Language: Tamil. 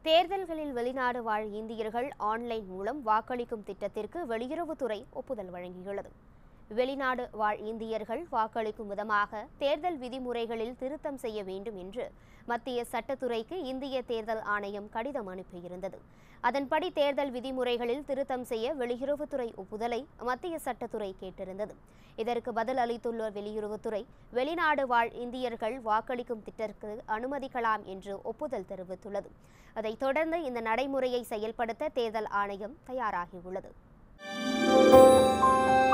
தேர்தல்களில் வெளிநாடு வாழ் இந்தியர்கள் ஆன்லைன் மூலம் வாக்களிக்கும் திட்டத்திற்கு வெளியுறவுத்துறை ஒப்புதல் வழங்கியுள்ளது வெளிநாடு வாழ் இந்தியர்கள் வாக்களிக்கும் விதமாக தேர்தல் விதிமுறைகளில் திருத்தம் செய்ய வேண்டும் என்று மத்திய சட்டத்துறைக்கு இந்திய தேர்தல் ஆணையம் கடிதம் அனுப்பியிருந்தது அதன்படி தேர்தல் விதிமுறைகளில் திருத்தம் செய்ய வெளியுறவுத்துறை ஒப்புதலை மத்திய சட்டத்துறை கேட்டிருந்தது இதற்கு பதில் அளித்துள்ள வெளியுறவுத்துறை வெளிநாடு வாழ் இந்தியர்கள் வாக்களிக்கும் திட்டத்திற்கு அனுமதிக்கலாம் என்று ஒப்புதல் தெரிவித்துள்ளது அதைத் தொடர்ந்து இந்த நடைமுறையை செயல்படுத்த தேர்தல் ஆணையம் தயாராகியுள்ளது